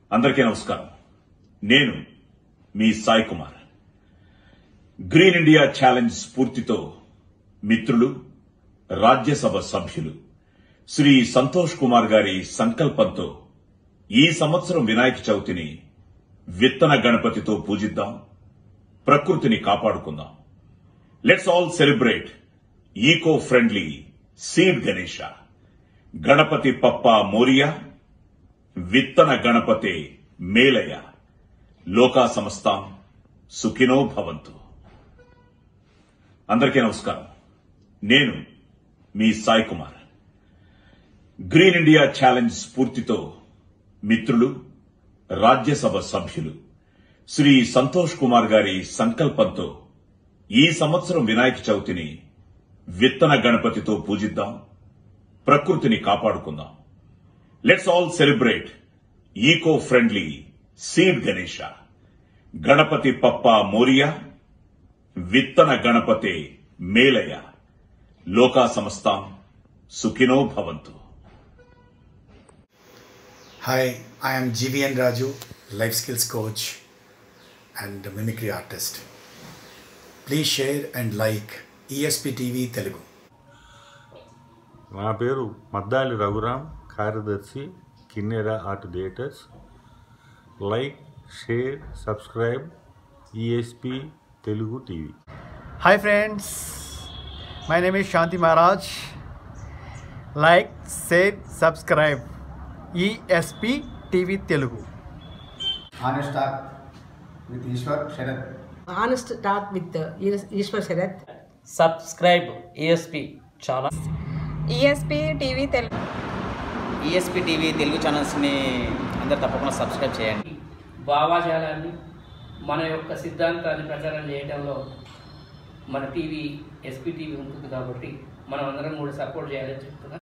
అందరికీ నమస్కారం నేను మీ Sai Kumar green India challenge స్ఫూర్తితో మిత్రులు రాజ్యసభ సభ్యులు శ్రీ సంతోష్ కుమార్ గారి సంకల్పంతో ఈ సంవత్సరం వినాయక చవితిని విత్తన గణపతితో పూజిద్దాం ప్రకృతిని కాపాడుకుందాం let's all celebrate eco friendly seed Ganesha Ganapati Bappa Morya విత్తన గణపతే మేలయ లోకా సమస్తాం సుఖినో భవంతు అందరికీ నమస్కారం నేను మీ Sai Kumar green India challenge స్ఫూర్తితో మిత్రులు రాజ్యసభ సభ్యులు శ్రీ సంతోష్ కుమార్ గారి సంకల్పంతో ఈ సంవత్సరం వినాయక చవితిని విత్తన గణపతితో పూజిద్దాం ప్రకృతిని కాపాడుకుందాం let's all celebrate eco friendly seed Ganesha Ganapati Bappa Morya విత్తన గణపతే మేలయ లోకా సమస్తాం సుఖినో భవంతు Hi, I am GVN Raju, life skills coach and mimicry artist. Please share and like ESP TV Telugu. నా పేరు మద్దాలి రఘురామ్ కార్యదర్శి Kinnera art theatres like share subscribe ESP Telugu TV Hi friends, my name is Shanti Maharaj. Like, share, subscribe. ESP TV Telugu. honest talk with Ishwar Sharad. honest talk with uh, Ishwar Sharath. Subscribe ASP చాలా ESP TV Telugu ESP TV Telugu ఛానల్స్ని అందరు తప్పకుండా subscribe చేయండి భావాజాలాన్ని మన యొక్క సిద్ధాంతాన్ని ప్రచారం చేయడంలో మన టీవీ ఎస్పీ టీవీ ఉంటుంది కాబట్టి మనం అందరం కూడా సపోర్ట్ చేయాలని చెప్తున్నాం